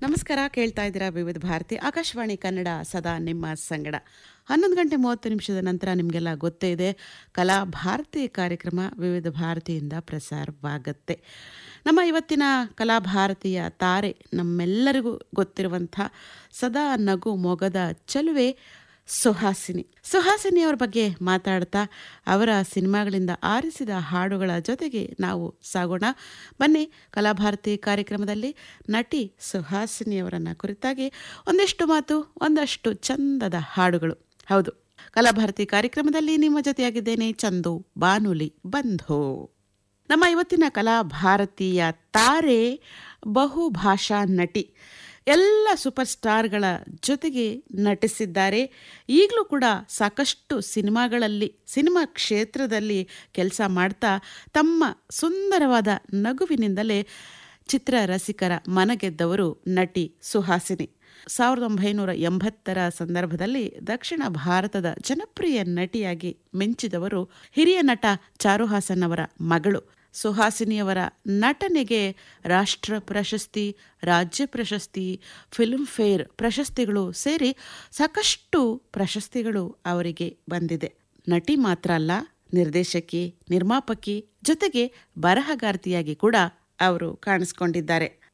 ನಮಸ್ಕಾರ ಕೇಳ್ತಾ ಇದ್ದೀರಾ ವಿವಿಧ ಭಾರತಿ ಆಕಾಶವಾಣಿ ಕನ್ನಡ ಸದಾ ನಿಮ್ಮ ಸಂಗಡ ಹನ್ನೊಂದು ಗಂಟೆ ಮೂವತ್ತು ನಿಮಿಷದ ನಂತರ ನಿಮಗೆಲ್ಲ ಗೊತ್ತೇ ಇದೆ ಕಲಾ ಭಾರತಿ ಕಾರ್ಯಕ್ರಮ ವಿವಿಧ ಭಾರತಿಯಿಂದ ಪ್ರಸಾರವಾಗತ್ತೆ ನಮ್ಮ ಇವತ್ತಿನ ಕಲಾ ಭಾರತೀಯ ತಾರೆ ನಮ್ಮೆಲ್ಲರಿಗೂ ಗೊತ್ತಿರುವಂಥ ಸದಾ ನಗು ಮೊಗದ ಚಲುವೆ ಸುಹಾಸಿನಿ ಸುಹಾಸಿನಿ ಅವ್ರ ಬಗ್ಗೆ ಮಾತಾಡ್ತಾ ಅವರ ಸಿನಿಮಾಗಳಿಂದ ಆರಿಸಿದ ಹಾಡುಗಳ ಜೊತೆಗೆ ನಾವು ಸಾಗೋಣ ಬನ್ನಿ ಕಲಾಭಾರತಿ ಕಾರ್ಯಕ್ರಮದಲ್ಲಿ ನಟಿ ಸುಹಾಸಿನಿಯವರನ್ನ ಕುರಿತಾಗಿ ಒಂದಿಷ್ಟು ಮಾತು ಒಂದಷ್ಟು ಚಂದದ ಹಾಡುಗಳು ಹೌದು ಕಲಾಭಾರತಿ ಕಾರ್ಯಕ್ರಮದಲ್ಲಿ ನಿಮ್ಮ ಜೊತೆಯಾಗಿದ್ದೇನೆ ಚಂದು ಬಾನುಲಿ ಬಂಧು ನಮ್ಮ ಇವತ್ತಿನ ಕಲಾಭಾರತೀಯ ತಾರೆ ಬಹುಭಾಷಾ ನಟಿ ಎಲ್ಲ ಸೂಪರ್ ಸ್ಟಾರ್ಗಳ ಜೊತೆಗೆ ನಟಿಸಿದ್ದಾರೆ ಈಗಲೂ ಕೂಡ ಸಾಕಷ್ಟು ಸಿನಿಮಾಗಳಲ್ಲಿ ಸಿನಿಮಾ ಕ್ಷೇತ್ರದಲ್ಲಿ ಕೆಲಸ ಮಾಡ್ತಾ ತಮ್ಮ ಸುಂದರವಾದ ನಗುವಿನಿಂದಲೇ ಚಿತ್ರ ರಸಿಕರ ಮನಗೆದ್ದವರು ನಟಿ ಸುಹಾಸಿನಿ ಸಾವಿರದ ಒಂಬೈನೂರ ಎಂಬತ್ತರ ಸಂದರ್ಭದಲ್ಲಿ ದಕ್ಷಿಣ ಭಾರತದ ಜನಪ್ರಿಯ ನಟಿಯಾಗಿ ಮಿಂಚಿದವರು ಹಿರಿಯ ನಟ ಚಾರುಹಾಸನ್ ಅವರ ಮಗಳು ಸುಹಾಸಿನಿಯವರ ನಟನೆಗೆ ರಾಷ್ಟ್ರ ಪ್ರಶಸ್ತಿ ರಾಜ್ಯ ಪ್ರಶಸ್ತಿ ಫಿಲ್ಮ್ ಫೇರ್ ಪ್ರಶಸ್ತಿಗಳು ಸೇರಿ ಸಾಕಷ್ಟು ಪ್ರಶಸ್ತಿಗಳು ಅವರಿಗೆ ಬಂದಿದೆ ನಟಿ ಮಾತ್ರ ಅಲ್ಲ ನಿರ್ದೇಶಕಿ ನಿರ್ಮಾಪಕಿ ಜೊತೆಗೆ ಬರಹಗಾರ್ತಿಯಾಗಿ ಕೂಡ ಅವರು ಕಾಣಿಸ್ಕೊಂಡಿದ್ದಾರೆ